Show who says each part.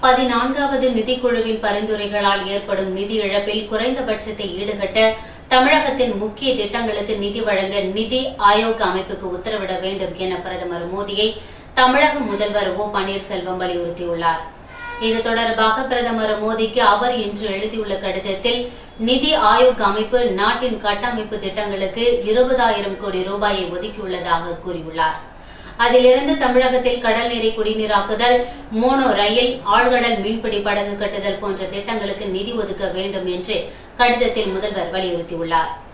Speaker 1: பதினான்காவது நிதிக்குழுவின் பரிந்துரைகளால் ஏற்படும் நிதி இழப்பில் குறைந்தபட்சத்தை ஈடுகட்ட தமிழகத்தின் முக்கிய திட்டங்களுக்கு நிதி வழங்க நிதி ஆயோக் அமைப்புக்கு உத்தரவிட வேண்டும் என பிரதமர் மோடியை தமிழக முதல்வர் ஓ பன்னீர்செல்வம் வலியுறுத்தியுள்ளார் இது தொடர்பாக பிரதமர் மோடிக்கு அவர் இன்று எழுதியுள்ள கடிதத்தில் நிதி ஆயோக் அமைப்பு நாட்டின் கட்டமைப்பு திட்டங்களுக்கு இருபதாயிரம் கோடி ரூபாயை ஒதுக்கியுள்ளதாக கூறியுள்ளார் அதிலிருந்து தமிழகத்தில் கடல் நீரை குடிநீராக்குதல் மோனோ ரயில் ஆழ்கடல் மீன்பிடி படகு கட்டுதல் போன்ற திட்டங்களுக்கு நிதி ஒதுக்க வேண்டும் என்று கடிதத்தில் முதல்வர் வலியுறுத்தியுள்ளார்